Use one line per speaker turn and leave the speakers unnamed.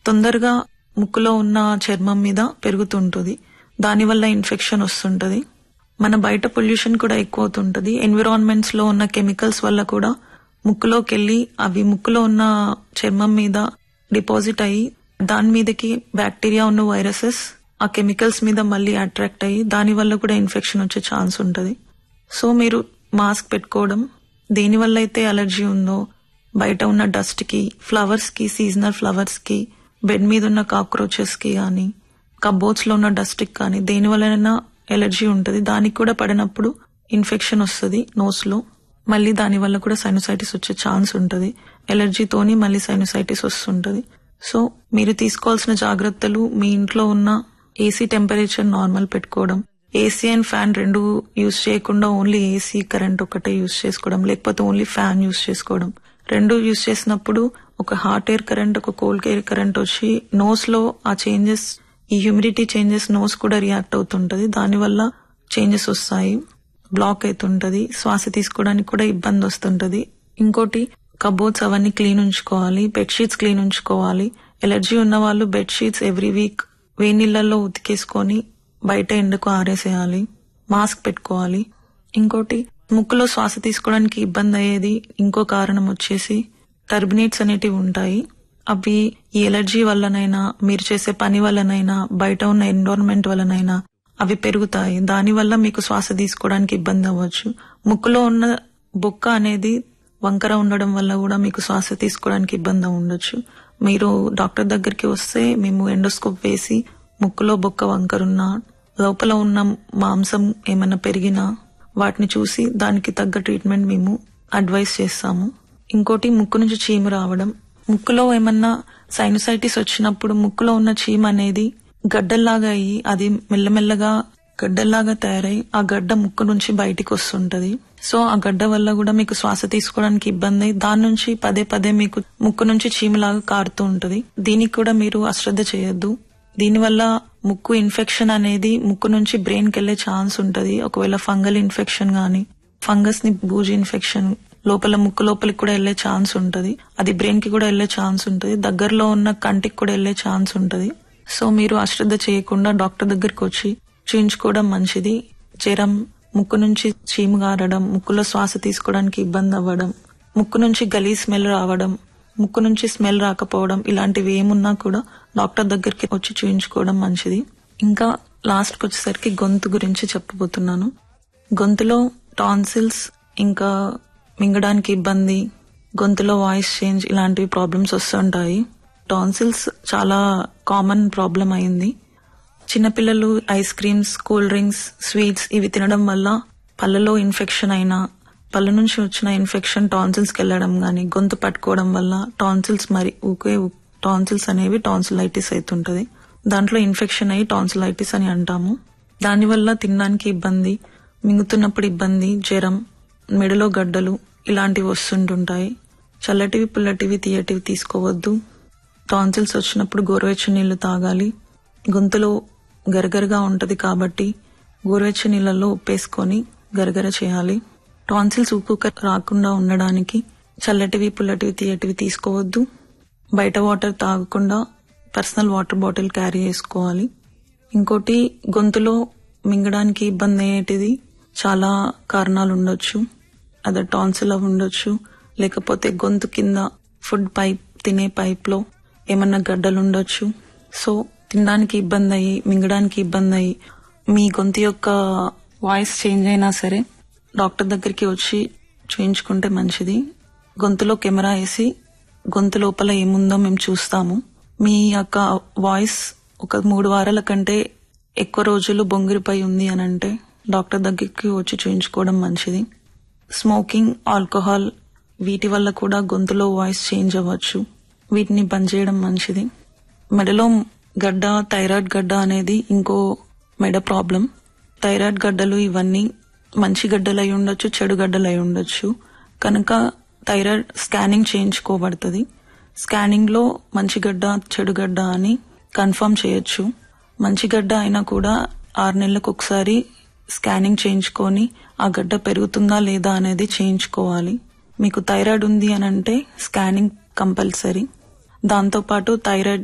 తొందరగా ముక్కులో ఉన్న చర్మం మీద పెరుగుతుంటుంది దానివల్ల ఇన్ఫెక్షన్ వస్తుంటది మన బయట పొల్యూషన్ కూడా ఎక్కువ అవుతుంటది ఎన్విరాన్మెంట్స్ లో ఉన్న కెమికల్స్ వల్ల కూడా ముక్కులోకి వెళ్ళి అవి ముక్కులో ఉన్న చర్మం మీద డిపాజిట్ అయ్యి దాని మీదకి బ్యాక్టీరియా ఉన్న వైరసెస్ ఆ కెమికల్స్ మీద మళ్ళీ అట్రాక్ట్ అయ్యి దాని వల్ల కూడా ఇన్ఫెక్షన్ వచ్చే ఛాన్స్ ఉంటది సో మీరు మాస్క్ పెట్టుకోవడం దేని వల్ల అయితే అలర్జీ ఉందో బయట ఉన్న డస్ట్ కి ఫ్లవర్స్ కి సీజనల్ ఫ్లవర్స్ కి బెడ్ మీద ఉన్న కాక్రోచెస్ కి కానీ కబోర్డ్స్ లో ఉన్న డస్ట్ కి కానీ దేని వల్లనైనా ఎలర్జీ ఉంటది దానికి కూడా పడినప్పుడు ఇన్ఫెక్షన్ వస్తుంది నోస్ లో మళ్ళీ దాని వల్ల కూడా సైనసైటిస్ వచ్చే ఛాన్స్ ఉంటది ఎలర్జీతోని మళ్ళీ సైనసైటిస్ వస్తుంటది సో మీరు తీసుకోవాల్సిన జాగ్రత్తలు మీ ఇంట్లో ఉన్న ఏసీ టెంపరేచర్ నార్మల్ పెట్టుకోవడం ఏసీ అండ్ ఫ్యాన్ రెండు యూజ్ చేయకుండా ఓన్లీ ఏసీ కరెంట్ ఒకటే యూజ్ చేసుకోవడం లేకపోతే ఓన్లీ ఫ్యాన్ యూజ్ చేసుకోవడం రెండు యూజ్ చేసినప్పుడు ఒక హాట్ ఎయిర్ కరెంట్ ఒక కోల్డ్ ఎయిర్ కరెంట్ వచ్చి నోస్ లో ఆ చేంజెస్ ఈ హ్యూమిడిటీ చేంజెస్ నోస్ కూడా రియాక్ట్ అవుతుంటది దానివల్ల చేంజెస్ వస్తాయి బ్లాక్ అవుతుంటది శ్వాస తీసుకోవడానికి కూడా ఇబ్బంది వస్తుంటది ఇంకోటి కబోర్డ్స్ అవన్నీ క్లీన్ ఉంచుకోవాలి బెడ్ షీట్స్ క్లీన్ ఉంచుకోవాలి ఎలర్జీ ఉన్న వాళ్ళు బెడ్ షీట్స్ ఎవ్రీ వీక్ వేడి నీళ్ళల్లో ఉతికేసుకొని బయట ఎండకు ఆరేసేయాలి మాస్క్ పెట్టుకోవాలి ఇంకోటి ముక్కులో శ్వాస తీసుకోవడానికి ఇబ్బంది అయ్యేది ఇంకో కారణం వచ్చేసి టర్బినేట్స్ అనేటివి ఉంటాయి అవి ఈ ఎలర్జీ వల్లనైనా మీరు చేసే పని వల్లనైనా బయట ఉన్న ఎన్విరాన్మెంట్ వల్లనైనా అవి పెరుగుతాయి దానివల్ల మీకు శ్వాస తీసుకోవడానికి ఇబ్బంది అవ్వచ్చు ముక్కులో ఉన్న బొక్క అనేది వంకర ఉండడం వల్ల కూడా మీకు శ్వాస తీసుకోవడానికి ఇబ్బంది ఉండొచ్చు మీరు డాక్టర్ దగ్గరికి వస్తే మేము ఎండోస్కోప్ వేసి ముక్కులో బొక్క వంకరున్నా లోపల ఉన్న మాంసం ఏమైనా పెరిగినా వాటిని చూసి దానికి తగ్గ ట్రీట్మెంట్ మేము అడ్వైస్ చేస్తాము ఇంకోటి ముక్కు నుంచి చీము రావడం ముక్కులో ఏమన్నా సైనసైటిస్ వచ్చినప్పుడు ముక్కులో ఉన్న చీమ అనేది గడ్డల్లాగా అయ్యి అది మెల్లమెల్లగా గడ్డల్లాగా తయారై ఆ గడ్డ ముక్కు నుంచి బయటికి వస్తుంటది సో ఆ గడ్డ వల్ల కూడా మీకు శ్వాస తీసుకోవడానికి ఇబ్బంది అయ్యి దాని నుంచి పదే పదే మీకు ముక్కు నుంచి చీమలాగా కారుతూ ఉంటది దీనికి కూడా మీరు అశ్రద్ధ చేయొద్దు దీనివల్ల ముక్కు ఇన్ఫెక్షన్ అనేది ముక్కు నుంచి బ్రెయిన్ కి వెళ్లే ఛాన్స్ ఉంటది ఒకవేళ ఫంగల్ ఇన్ఫెక్షన్ గాని ఫంగస్ ని బూజ్ ఇన్ఫెక్షన్ లోపల ముక్కు లోపలికి కూడా వెళ్లే ఛాన్స్ ఉంటది అది బ్రెయిన్ కి కూడా వెళ్లే ఛాన్స్ ఉంటది దగ్గరలో ఉన్న కంటికి కూడా వెళ్లే ఛాన్స్ ఉంటది సో మీరు అశ్రద్ధ చేయకుండా డాక్టర్ దగ్గరికి వచ్చి చూయించుకోవడం మంచిది జ్వరం ముక్కు నుంచి చీము గారడం ముక్కులో శ్వాస తీసుకోవడానికి ఇబ్బంది అవ్వడం ముక్కు నుంచి గలీ స్మెల్ రావడం ముక్కు నుంచి స్మెల్ రాకపోవడం ఇలాంటివి ఏమున్నా కూడా డాక్టర్ దగ్గరికి వచ్చి చూయించుకోవడం మంచిది ఇంకా లాస్ట్ వచ్చేసరికి గొంతు గురించి చెప్పబోతున్నాను గొంతులో టాన్సిల్స్ ఇంకా మింగడానికి ఇబ్బంది గొంతులో వాయిస్ చేంజ్ ఇలాంటివి ప్రాబ్లమ్స్ వస్తుంటాయి టాన్సిల్స్ చాలా కామన్ ప్రాబ్లం అయింది చిన్నపిల్లలు ice creams cool drinks sweets ఇవి తినడం వల్ల పళ్ళలో ఇన్ఫెక్షన్ అయినా పళ్ళ నుంచి వచ్చిన ఇన్ఫెక్షన్ టాన్సిల్స్ కి వెళ్ళడం గాని గొంతు పట్టుకోవడం వల్ల టాన్సిల్స్ మరి ఊకే టాన్సిల్స్ అనేవి టాన్సిలైటిస్ అవుతుంటది దాంట్లో ఇన్ఫెక్షన్ అయ్యి టాన్సిలైటిస్ అని అంటాము దానివల్ల తినడానికి ఇబ్బంది మింగుతున్నప్పుడు ఇబ్బంది జ్వరం మెడలో గడ్డలు ఇలాంటివి వస్తుంటుంటాయి చల్లటివి పుల్లటివి తీయటివి తీసుకోవద్దు టాన్సిల్స్ వచ్చినప్పుడు గోరువెచ్చని నీళ్లు తాగాలి గొంతులో గరగరగా ఉంటది కాబట్టి గోరువెచ్చని నీళ్ళల్లో ఉప్పేసుకొని గరగర చేయాలి టాన్సిల్స్ ఉప్పు రాకుండా ఉండడానికి చల్లటివి పుల్లటివి తీయటివి తీసుకోవద్దు బయట వాటర్ తాగకుండా పర్సనల్ వాటర్ బాటిల్ క్యారీ చేసుకోవాలి ఇంకోటి గొంతులో మింగడానికి ఇబ్బంది అయ్యేటిది చాలా కారణాలు ఉండొచ్చు అదే టాన్సిల్ అవి ఉండొచ్చు లేకపోతే గొంతు కింద ఫుడ్ పైప్ తినే పైప్ లో ఏమన్నా గడ్డలు ఉండొచ్చు సో తినడానికి ఇబ్బంది అయ్యి మింగడానికి ఇబ్బంది అయ్యి మీ గొంతు యొక్క వాయిస్ చేంజ్ అయినా సరే డాక్టర్ దగ్గరికి వచ్చి చూయించుకుంటే మంచిది గొంతులో కెమెరా వేసి గొంతు లోపల ఏముందో మేము చూస్తాము మీ యొక్క వాయిస్ ఒక మూడు వారాల కంటే ఎక్కువ రోజులు బొంగిరిపై ఉంది అని అంటే డాక్టర్ దగ్గరికి వచ్చి చూయించుకోవడం మంచిది స్మోకింగ్ ఆల్కహాల్ వీటి వల్ల కూడా గొంతులో వాయిస్ చేంజ్ అవ్వచ్చు వీటిని బంద్ చేయడం మంచిది మెడలో గడ్డ థైరాయిడ్ గడ్డ అనేది ఇంకో మెడ ప్రాబ్లం థైరాయిడ్ గడ్డలు ఇవన్నీ మంచి గడ్డలు అయి ఉండొచ్చు చెడు గడ్డలు అయి ఉండొచ్చు కనుక థైరాయిడ్ స్కానింగ్ చేయించుకోబడుతుంది స్కానింగ్ లో మంచి గడ్డ చెడు గడ్డ అని కన్ఫర్మ్ చేయొచ్చు మంచి గడ్డ అయినా కూడా ఆరు నెలలకు ఒకసారి స్కానింగ్ చేయించుకొని ఆ గడ్డ పెరుగుతుందా లేదా అనేది చేయించుకోవాలి మీకు థైరాయిడ్ ఉంది అని అంటే స్కానింగ్ కంపల్సరీ దాంతోపాటు థైరాయిడ్